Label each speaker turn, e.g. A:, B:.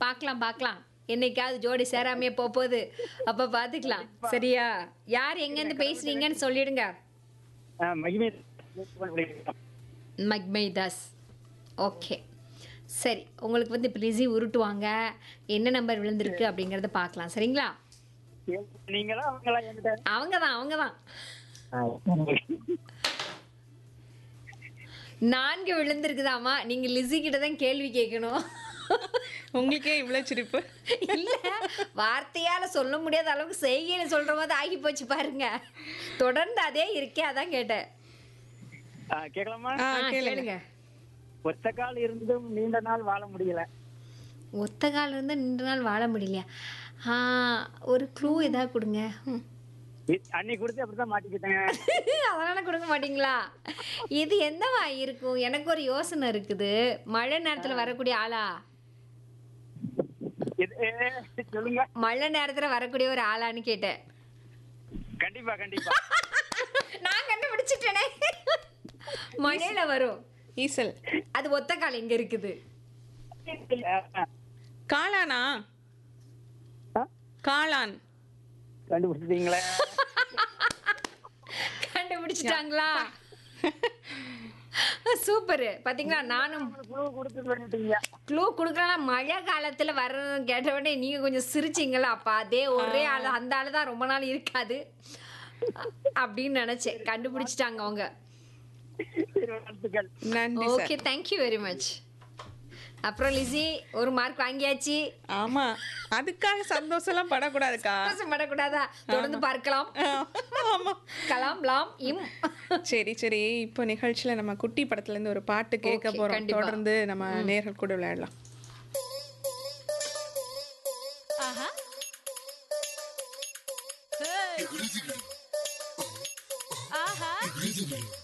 A: பார்க்கலாம் பார்க்கலாம் என்னைக்காவது ஜோடி சேராமையே போக போகுது அப்ப பாத்துக்கலாம் சரியா யார் எங்க இருந்து பேசுறீங்கன்னு சொல்லிடுங்க
B: ஆ, மகிமை
A: மக்மை தாஸ் ஓகே சரி உங்களுக்கு வந்து இப்போ லிசி உருட்டுவாங்க என்ன நம்பர் விழுந்திருக்கு அப்படிங்கறத பார்க்கலாம் சரிங்களா
B: நீங்களா அவங்களா என்கிட்ட
A: அவங்க தான் அவங்க தான் நான்கு விழுந்திருக்குதாமா நீங்க லிசி கிட்ட தான் கேள்வி கேட்கணும்
C: உங்களுக்கே இவ்வளவு சிரிப்பு
A: இல்ல வார்த்தையால சொல்ல முடியாத அளவுக்கு செய்கையில சொல்ற மாதிரி ஆகி போச்சு பாருங்க தொடர்ந்து அதே இருக்கே அதான் கேட்டேன்
B: ஆ, கேட்கலாமா
C: ஆ
A: ஆ,
C: கேளுங்க
A: கேளுங்க
B: ஒத்த கால் இருந்தும் நீண்ட நாள் வாழ முடியல
A: ஒத்த கால இருந்து நின்று நாள் வாழ முடியலையா ஆ ஒரு க்ளூ ஏதாவது கொடுங்க ம்.
B: இ- அன்னைக்கு கொடுத்து அப்படிதான் மாட்டிக்கிட்டேன்
A: அதனால கொடுக்க மாட்டீங்களா இது என்னவா இருக்கும் எனக்கு ஒரு யோசனை இருக்குது மழை நேரத்துல வரக்கூடிய ஆளா
B: இது ஏ, சொல்லுங்க
A: மழை நேரத்துல வரக்கூடிய ஒரு ஆளான்னு கேட்டேன்
B: கண்டிப்பா கண்டிப்பா
A: நான் கண்டுபிடிச்சிட்டேனே மழையில வரும்
C: ஈசல்
A: அது ஒத்த கால் எங்க இருக்குது
B: ஆ,
C: காளானா
B: ஆ,
C: காளான்
B: கண்டுபிடிச்சிட்டீங்களே
A: கண்டுபிடிச்சிட்டாங்களா சூப்பர் பாத்தீங்களா நானும்
B: குழு கொடுத்து பண்ணிட்டீங்க
A: க்ளூ கொடுக்கலாம் மழை காலத்துல வர்றதுன்னு கேட்ட உடனே நீங்க கொஞ்சம் சிரிச்சிங்களா அப்ப அதே ஒரே ஆளு அந்த ஆளு தான் ரொம்ப நாள் இருக்காது அப்படின்னு நினைச்சேன் கண்டுபிடிச்சிட்டாங்க அவங்க
B: வாழ்த்துக்கள்
C: நன்றி sir
A: okay thank you very much அப்புறம் லிசி ஒரு மார்க் வாங்கியாச்சு
C: ஆமா அதுக்காக சந்தோஷம்லாம் படக்கூடாதுக்கா
A: படக்கூடாதா தொடர்ந்து பார்க்கலாம்
C: ஆமா
A: கலாம் லாம் இம்
C: சரி சரி இப்போ நிகழ்ச்சியில நம்ம குட்டி படத்துல இருந்து ஒரு பாட்டு கேட்க
A: Okay,
C: போறோம்
A: கண்டிப்பா.
C: தொடர்ந்து நம்ம நேர்கள் கூட விளையாடலாம்
D: ஆஹா